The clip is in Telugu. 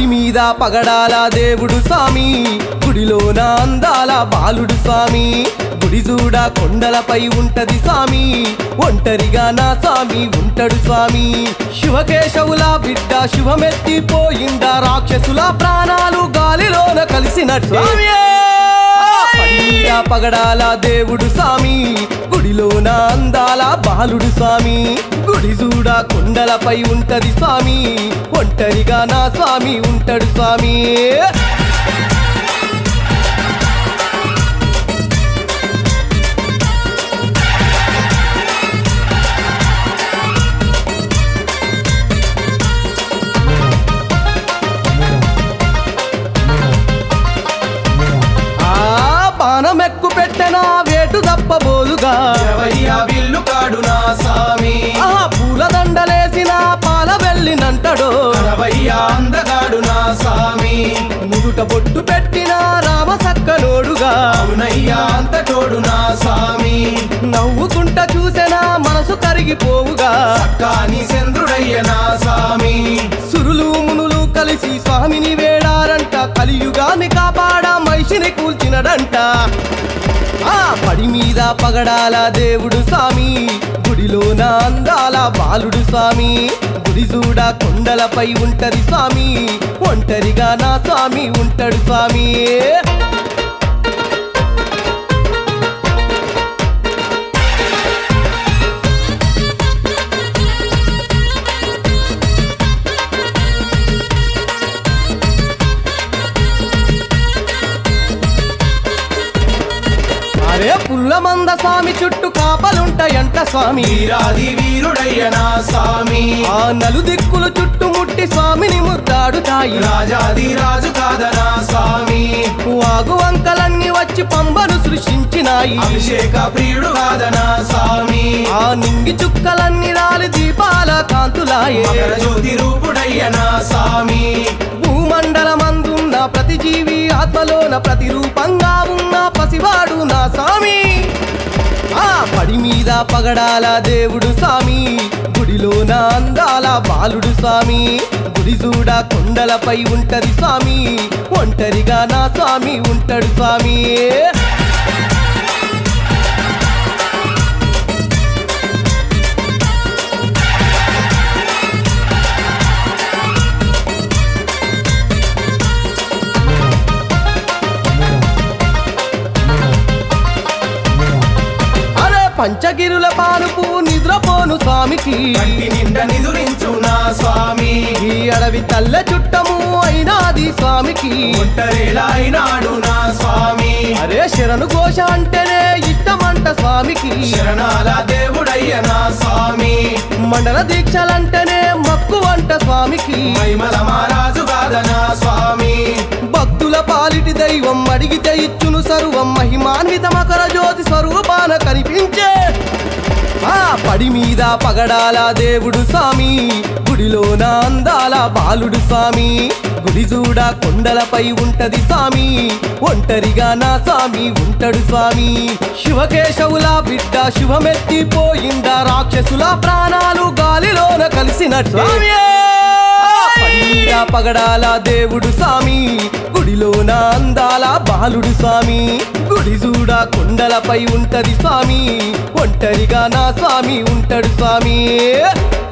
పడి మీద పగడాల దేవుడు స్వామి గుడిలోన అందాల బాలుడు స్వామి గుడి చూడ కొండలపై ఉంటది స్వామి ఒంటరిగా నా స్వామి ఉంటాడు స్వామి శివకేశవుల బిడ్డ శివమెత్తిపోయిందా రాక్షసుల ప్రాణాలు గాలిలోన కలిసినట్టు పడి మీద పగడాల దేవుడు స్వామి గుడిలోన అందాల బాలుడు స్వామి గుడి చూడ కొండలపై ఉంటది స్వామి ఒంటరిగా నా స్వామి ఉంటాడు స్వామి ఆ బాణమెక్కు పెట్టెన వేటు తప్పబోదుగా ఎరవయ్యా విల్లు కాడు నా సామి ఆ పూలదండలేసిన పాల వెళ్ళినంటడో ఎరవయ్యా అందగాడు నా సామి ముదుట బొట్టు పెట్టిన రామ సక్కనోడుగా అవునయ్యా అంతటోడు నా సామి నవ్వుకుంట చూసెనా మనసు కరిగిపోవుగా కాని చంద్రుడయ్య నా సామి సురులు మునులు కలిసి స్వామిని వేడారంట కలియుగాన్ని కాపాడా మనిషిని కూల్చినడంట ఆ పడి మీద పగడాల దేవుడు స్వామి గుడిలోన అందాల బాలుడు స్వామి గుడి చూడ కొండలపై ఉంటది స్వామి ఒంటరిగా నా స్వామి ఉంటాడు స్వామి అరే పుల్లమంద స్వామి చుట్టూ కాపలుంటాయంట స్వామి వీరాది వీరుడయ్య నా సామి ఆ నలు దిక్కులు చుట్టుముట్టి స్వామిని ముద్దాడుతాయి రాజాది రాజు కాదనా స్వామి వాగు వంకలన్నీ వచ్చి పంబను సృష్టించినాయి అభిషేక ప్రియుడు కాదనా స్వామి ఆ నింగి చుక్కలన్నీ రాలి దీపాల కాంతులాయే మకర జ్యోతి రూపుడయ్య నా స్వామి భూమండలమందున్న ప్రతి జీవి ఆత్మలోన ప్రతిరూపంగా ఉన్న పసివాడు నా స్వామి ఆ పడి మీద పగడాల దేవుడు స్వామి గుడిలోన అందాల బాలుడు స్వామి గుడి చూడ కొండలపై ఉంటది స్వామి ఒంటరిగా నా స్వామి ఉంటాడు స్వామి అరే పంచగిరుల పానుపు నిద్రపోను స్వామికి కంటి నిండా నిదురించు నా స్వామి ఈ అడవి తల్ల చుట్టము అయినాది స్వామికి ఒంటరిలా అయినాడు నా స్వామి అరే శరణు ఘోష అంటేనే ఇష్టమంట స్వామికి శరణాల దేవుడయ్య నా స్వామి మండల దీక్షలంటేనే మక్కువంట స్వామికి మైమల మహారాజు కాదనా స్వామి భక్తుల పాలిటి దైవం అడిగితే ఇచ్చును సర్వం మహిమాన్విత మకర జ్యోతి స్వరూపాన కనిపించే ఆ పడి మీద పగడాల దేవుడు స్వామి గుడిలోన అందాల బాలుడు స్వామి గుడి చూడ కొండలపై ఉంటది స్వామి ఒంటరిగా నా స్వామి ఉంటాడు స్వామి శివకేశవుల బిడ్డ శివమెత్తిపోయిందా రాక్షసుల ప్రాణాలు గాలిలోన కలిసినట్టు పడి మీద పగడాల దేవుడు స్వామి గుడిలోన అందాల బాలుడు స్వామి గుడి చూడ కొండలపై ఉంటది స్వామి ఒంటరిగా నా స్వామి ఉంటాడు స్వామి